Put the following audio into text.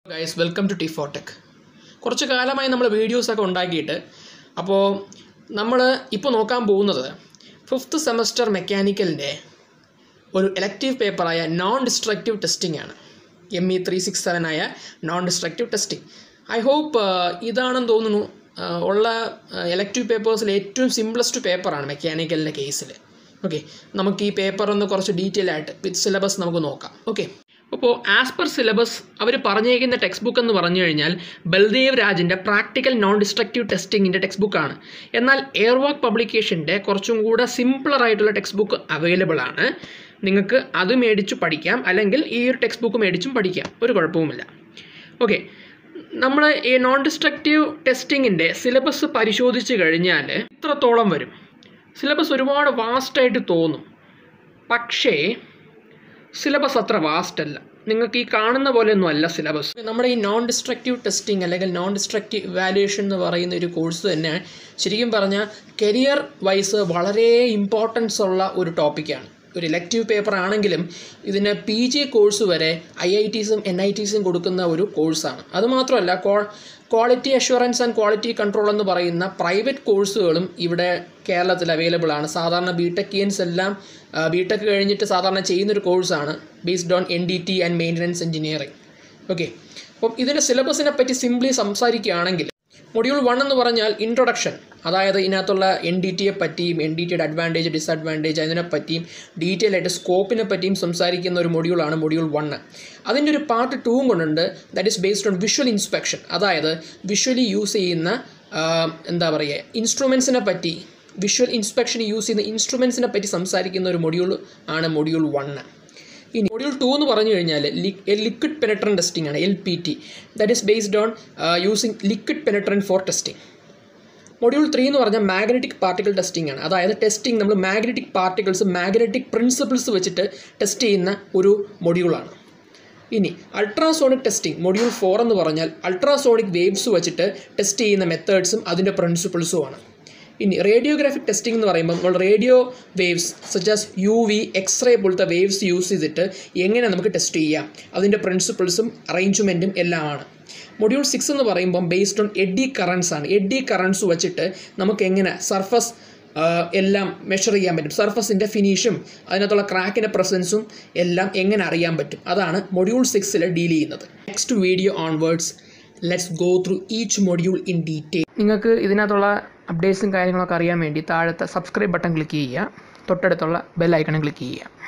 guys welcome to T for tech കുറച്ച് കാലമായി നമ്മൾ വീഡിയോസൊക്കെ ഉണ്ടാക്കിയിട്ട് അപ്പോൾ നമ്മൾ ഇപ്പോൾ നോക്കാൻ പോകുന്നത് ഫിഫ്ത്ത് സെമസ്റ്റർ മെക്കാനിക്കലിൻ്റെ ഒരു എലക്റ്റീവ് പേപ്പറായ നോൺ ഡിസ്ട്രക്റ്റീവ് ടെസ്റ്റിംഗ് ആണ് M E three six seven ആയ non destructive testing I hope ഇതാണെന്ന് തോന്നുന്നു ആ, ഉള്ള എലക്റ്റീവ് പേപ്പേഴ്സിൽ ഏറ്റവും സിംപ്ലസ്റ്റ് പേപ്പറാണ് മെക്കാനിക്കലിൻ്റെ കേസിൽ ഓക്കെ നമുക്ക് ഈ പേപ്പർ ഒന്ന് കുറച്ച് ഡീറ്റെയിൽ ആയിട്ട് വിത്ത് സിലബസ് നമുക്ക് നോക്കാം ഓക്കെ അപ്പോൾ ആസ് പെർ സിലബസ് അവർ പറഞ്ഞേക്കുന്ന ടെക്സ്റ്റ് ബുക്ക് എന്ന് പറഞ്ഞു കഴിഞ്ഞാൽ ബൽദേവ് രാജിൻ്റെ പ്രാക്ടിക്കൽ നോൺ ഡിസ്ട്രക്റ്റീവ് ടെസ്റ്റിങ്ങിൻ്റെ ടെക്സ്റ്റ് ബുക്കാണ് എന്നാൽ എയർവാക്ക് പബ്ലിക്കേഷൻ്റെ കുറച്ചും കൂടെ സിംപിളർ ആയിട്ടുള്ള ടെക്സ്റ്റ് ബുക്ക് അവൈലബിൾ ആണ് നിങ്ങൾക്ക് അത് മേടിച്ച് പഠിക്കാം അല്ലെങ്കിൽ ഈ ഒരു ടെക്സ്റ്റ് ബുക്ക് മേടിച്ചും പഠിക്കാം ഒരു കുഴപ്പവുമില്ല ഓക്കെ നമ്മൾ ഈ നോൺ ഡിസ്ട്രക്റ്റീവ് ടെസ്റ്റിങ്ങിൻ്റെ സിലബസ് പരിശോധിച്ച് കഴിഞ്ഞാൽ ഇത്രത്തോളം വരും സിലബസ് ഒരുപാട് വാസ്റ്റായിട്ട് തോന്നും പക്ഷേ സിലബസ് അത്ര വാസ്റ്റ് അല്ല നിങ്ങൾക്ക് ഈ കാണുന്ന പോലെയൊന്നും അല്ല സിലബസ് നമ്മുടെ ഈ നോൺ ഡിസ്ട്രക്റ്റീവ് ടെസ്റ്റിംഗ് അല്ലെങ്കിൽ നോൺ ഡിസ്ട്രക്റ്റീവ് ഇവാലുവേഷൻ എന്ന് പറയുന്ന ഒരു കോഴ്സ് തന്നെ ശരിക്കും പറഞ്ഞാൽ കരിയർ വൈസ് വളരെ ഇമ്പോർട്ടൻസ് ഉള്ള ഒരു ടോപ്പിക്കാണ് ഒരു ഇലക്റ്റീവ് പേപ്പർ ആണെങ്കിലും ഇതിന് പി ജി കോഴ്സ് വരെ ഐ ഐ ടീസും എൻ ഐ ടീസും കൊടുക്കുന്ന ഒരു കോഴ്സാണ് അതുമാത്രമല്ല quality assurance and quality control എന്ന് പറയുന്ന പ്രൈവറ്റ് കോഴ്സുകളും ഇവിടെ കേരളത്തിൽ അവൈലബിൾ ആണ് സാധാരണ ബി ടെക്കിയൻസ് എല്ലാം ബി ടെക് കഴിഞ്ഞിട്ട് സാധാരണ ചെയ്യുന്നൊരു കോഴ്സാണ് based on N D T and maintenance engineering okay അപ്പം ഇതിൻ്റെ സിലബസിനെ പറ്റി സിംപ്ലി സംസാരിക്കുകയാണെങ്കിൽ മൊഡ്യൂൾ വൺ എന്ന് പറഞ്ഞാൽ ഇൻട്രൊഡക്ഷൻ അതായത് ഇതിനകത്തുള്ള എൻ ഡി ടിയെ പറ്റിയും എൻ ഡി ടിയുടെ അഡ്വാൻറ്റേജ് ഡിസഡ്വാൻറ്റേജ് അതിനെ പറ്റിയും ഡീറ്റെയിൽ ആയിട്ട് സ്കോപ്പിനെ പറ്റിയും സംസാരിക്കുന്ന ഒരു മൊഡ്യൂളാണ് മൊഡ്യൂൾ വണ്ണ് അതിൻ്റെ ഒരു പാർട്ട് ടൂവും കൊണ്ടുണ്ട് that is based on visual inspection അതായത് വിഷ്വലി യൂസ് ചെയ്യുന്ന ആ, എന്താ പറയുക ഇൻസ്ട്രുമെൻസിനെ പറ്റി വിഷ്വൽ ഇൻസ്പെക്ഷൻ യൂസ് ചെയ്യുന്ന ഇൻസ്ട്രുമെൻസിനെ പറ്റി സംസാരിക്കുന്ന ഒരു മൊഡ്യൂൾ ആണ് മൊഡ്യൂൾ വണ്ണ് ഇനി മൊഡ്യൂൾ ടു എന്ന് പറഞ്ഞു കഴിഞ്ഞാൽ ലിക്വിഡ് പെനട്രൻ ടെസ്റ്റിംഗ് ആണ് L P T that is based on using liquid penetrant for testing module three എന്ന് പറഞ്ഞാൽ മാഗ്നറ്റിക് പാർട്ടിക്കിൾ ടെസ്റ്റിംഗ് ആണ് അതായത് ടെസ്റ്റിംഗ് നമ്മൾ മാഗ്നറ്റിക് പാർട്ടിക്കിൾസ് മാഗ്നറ്റിക് പ്രിൻസിപ്പിൾസ് വെച്ചിട്ട് ടെസ്റ്റ് ചെയ്യുന്ന ഒരു മൊഡ്യൂളാണ് ഇനി അൾട്രാസോണിക് ടെസ്റ്റിംഗ് മൊഡ്യൂൾ ഫോർ എന്ന് പറഞ്ഞാൽ അൾട്രാസോണിക് വേവ്സ് വെച്ചിട്ട് ടെസ്റ്റ് ചെയ്യുന്ന മെത്തേഡ്സും അതിൻ്റെ പ്രിൻസിപ്പിൾസുമാണ് ഇനി റേഡിയോഗ്രാഫിക് ടെസ്റ്റിംഗ് എന്ന് പറയുമ്പോൾ നമ്മൾ radio waves such as U V x ray പോലത്തെ വേവ്സ് യൂസ് ചെയ്തിട്ട് എങ്ങനെ നമുക്ക് ടെസ്റ്റ് ചെയ്യാം അതിൻ്റെ പ്രിൻസിപ്പിൾസും അറേഞ്ച്മെൻറ്റും എല്ലാമാണ് മൊഡ്യൂൾ സിക്സ് എന്ന് പറയുമ്പം ബേസ്ഡ് ഓൺ എഡി കറൻസ് ആണ് എഡി കറൻസ് വെച്ചിട്ട് നമുക്ക് എങ്ങനെ സർഫസ് എല്ലാം മെഷർ ചെയ്യാൻ പറ്റും സർഫസിൻ്റെ ഫിനിഷും അതിനകത്തുള്ള ക്രാക്കിൻ്റെ പ്രസൻസും എല്ലാം എങ്ങനെ അറിയാൻ പറ്റും അതാണ് മൊഡ്യൂൾ സിക്സിൽ ഡീൽ ചെയ്യുന്നത് next video onwards let's go through each module in detail നിങ്ങൾക്ക് ഇതിനകത്തുള്ള അപ്ഡേറ്റ്സും കാര്യങ്ങളൊക്കെ അറിയാൻ വേണ്ടി താഴത്തെ സബ്സ്ക്രൈബ് ബട്ടൺ ക്ലിക്ക് ചെയ്യുക തൊട്ടടുത്തുള്ള ബെൽ ഐക്കണും ക്ലിക്ക് ചെയ്യുക